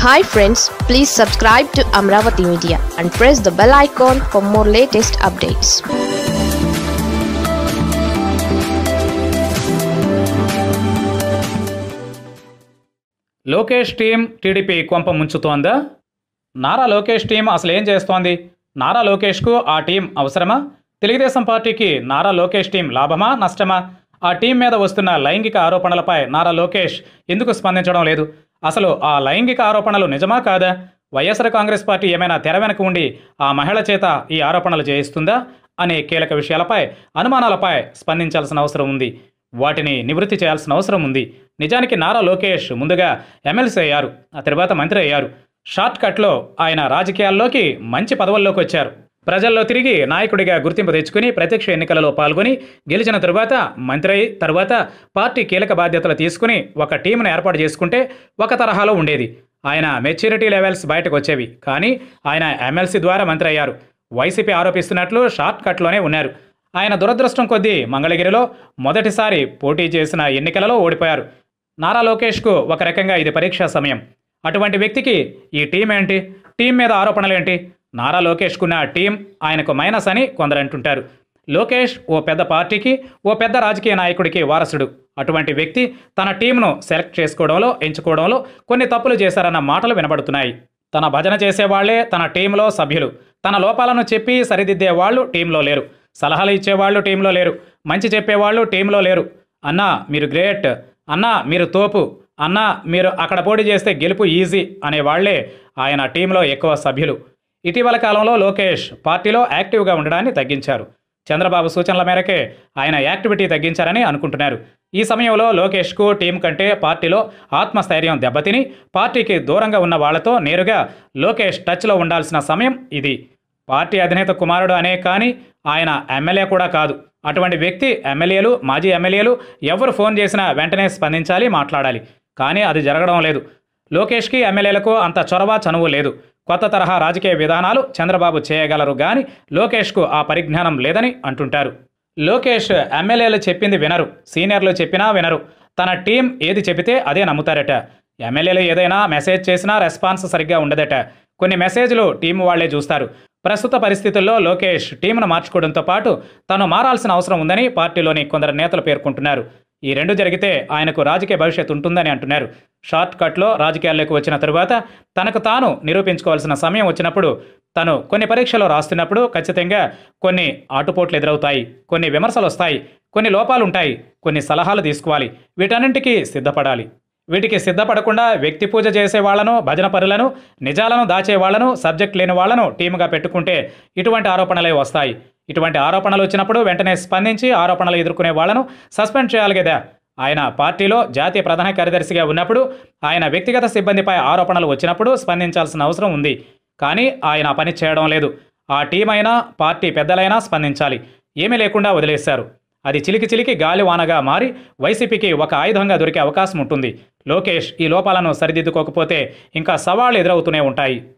hi friends please subscribe to Amaravati media and press the bell icon for more latest updates Lokesh team TDP కొంప ముంచుతోందా Nara Lokesh team అసలు ఏం చేస్తోంది నారా లోకేష్కు ఆ టీం అవసరమా తెలుగుదేశం పార్టీకి నారా లోకేష్ టీం లాభమా నష్టమా ఆ టీం మీద వస్తున్న లైంగిక ఆరోపణలపై నారా లోకేష్ ఎందుకు స్పందించడం లేదు అసలు ఆ లైంగిక ఆరోపణలు నిజమా కాదా వైఎస్ఆర్ కాంగ్రెస్ పార్టీ ఏమైనా తెర వెనక ఉండి ఆ మహిళ చేత ఈ ఆరోపణలు చేయిస్తుందా అనే కీలక విషయాలపై అనుమానాలపై స్పందించాల్సిన అవసరం ఉంది వాటిని నివృత్తి చేయాల్సిన అవసరం ఉంది నిజానికి నారా లోకేష్ ముందుగా ఎమ్మెల్సీ అయ్యారు ఆ తర్వాత మంత్రి అయ్యారు షార్ట్ కట్లో ఆయన రాజకీయాల్లోకి మంచి పదవుల్లోకి వచ్చారు ప్రజల్లో తిరిగి నాయకుడిగా గుర్తింపు తెచ్చుకుని ప్రత్యక్ష ఎన్నికలలో పాల్గొని గెలిచిన తరువాత మంత్రి అయి తర్వాత పార్టీ కీలక బాధ్యతలు తీసుకుని ఒక టీంను ఏర్పాటు చేసుకుంటే ఒక తరహాలో ఉండేది ఆయన మెచ్యూరిటీ లెవెల్స్ బయటకు వచ్చేవి కానీ ఆయన ఎమ్మెల్సీ ద్వారా మంత్రి అయ్యారు వైసీపీ ఆరోపిస్తున్నట్లు షార్ట్ కట్లోనే ఉన్నారు ఆయన దురదృష్టం కొద్దీ మంగళగిరిలో మొదటిసారి పోటీ చేసిన ఎన్నికలలో ఓడిపోయారు నారా లోకేష్కు ఒక రకంగా ఇది పరీక్షా సమయం అటువంటి వ్యక్తికి ఈ టీం ఏంటి టీం మీద ఆరోపణలు ఏంటి నారా లోకేష్కున్న టీం ఆయనకు మైనస్ అని కొందరు అంటుంటారు లోకేష్ ఓ పెద్ద పార్టీకి ఓ పెద్ద రాజకీయ నాయకుడికి వారసుడు అటువంటి వ్యక్తి తన టీంను సెలెక్ట్ చేసుకోవడంలో ఎంచుకోవడంలో కొన్ని తప్పులు చేశారన్న మాటలు వినబడుతున్నాయి తన భజన చేసేవాళ్లే తన టీంలో సభ్యులు తన లోపాలను చెప్పి సరిదిద్దే వాళ్ళు టీంలో లేరు సలహాలు ఇచ్చేవాళ్ళు టీంలో లేరు మంచి చెప్పేవాళ్ళు టీంలో లేరు అన్నా మీరు గ్రేట్ అన్నా మీరు తోపు అన్నా మీరు అక్కడ పోటీ చేస్తే గెలుపు ఈజీ అనే వాళ్లే ఆయన టీంలో ఎక్కువ సభ్యులు ఇటీవల కాలంలో లోకేష్ పార్టీలో యాక్టివ్గా ఉండడాన్ని తగ్గించారు చంద్రబాబు సూచనల మేరకే ఆయన యాక్టివిటీ తగ్గించారని అనుకుంటున్నారు ఈ సమయంలో లోకేష్కు టీం కంటే పార్టీలో ఆత్మస్థైర్యం దెబ్బతిని పార్టీకి దూరంగా ఉన్న వాళ్లతో నేరుగా లోకేష్ టచ్లో ఉండాల్సిన సమయం ఇది పార్టీ అధినేత కుమారుడు అనే కానీ ఆయన ఎమ్మెల్యే కూడా కాదు అటువంటి వ్యక్తి ఎమ్మెల్యేలు మాజీ ఎమ్మెల్యేలు ఎవరు ఫోన్ చేసినా వెంటనే స్పందించాలి మాట్లాడాలి కానీ అది జరగడం లేదు లోకేష్కి ఎమ్మెల్యేలకు అంత చొరవ చనువు లేదు కొత్త తరహా రాజకీయ విధానాలు చంద్రబాబు చేయగలరు కానీ లోకేష్కు ఆ పరిజ్ఞానం లేదని అంటుంటారు లోకేష్ ఎమ్మెల్యేలు చెప్పింది వినరు సీనియర్లు చెప్పినా వినరు తన టీం ఏది చెబితే అదే నమ్ముతారట ఎమ్మెల్యేలు ఏదైనా మెసేజ్ చేసినా రెస్పాన్స్ సరిగ్గా ఉండదట కొన్ని మెసేజ్లు టీం వాళ్లే చూస్తారు ప్రస్తుత పరిస్థితుల్లో లోకేష్ టీంను మార్చుకోవడంతో పాటు తాను మారాల్సిన అవసరం ఉందని పార్టీలోని కొందరు నేతలు పేర్కొంటున్నారు ఈ రెండు జరిగితే ఆయనకు రాజకీయ భవిష్యత్తు ఉంటుందని అంటున్నారు షార్ట్ కట్లో రాజకీయాల్లోకి వచ్చిన తరువాత తనకు తాను నిరూపించుకోవాల్సిన సమయం వచ్చినప్పుడు తను కొన్ని పరీక్షలు రాస్తున్నప్పుడు ఖచ్చితంగా కొన్ని ఆటుపోట్లు ఎదురవుతాయి కొన్ని విమర్శలు వస్తాయి కొన్ని లోపాలు ఉంటాయి కొన్ని సలహాలు తీసుకోవాలి వీటన్నింటికీ సిద్ధపడాలి వీటికి సిద్ధపడకుండా వ్యక్తి పూజ చేసే వాళ్లను భజన పరులను నిజాలను దాచే వాళ్లను సబ్జెక్ట్ లేని వాళ్లను టీముగా పెట్టుకుంటే ఇటువంటి ఆరోపణలే వస్తాయి ఇటువంటి ఆరోపణలు వచ్చినప్పుడు వెంటనే స్పందించి ఆరోపణలు ఎదుర్కొనే వాళ్లను సస్పెండ్ చేయాలి కదా ఆయన పార్టీలో జాతీయ ప్రధాన కార్యదర్శిగా ఉన్నప్పుడు ఆయన వ్యక్తిగత సిబ్బందిపై ఆరోపణలు వచ్చినప్పుడు స్పందించాల్సిన అవసరం ఉంది కానీ ఆయన ఆ పని చేయడం లేదు ఆ టీం అయినా పార్టీ పెద్దలైనా స్పందించాలి ఏమీ లేకుండా వదిలేశారు అది చిలికి చిలికి గాలివానగా మారి వైసీపీకి ఒక ఆయుధంగా దొరికే అవకాశం ఉంటుంది లోకేష్ ఈ లోపాలను సరిదిద్దుకోకపోతే ఇంకా సవాళ్లు ఎదురవుతూనే ఉంటాయి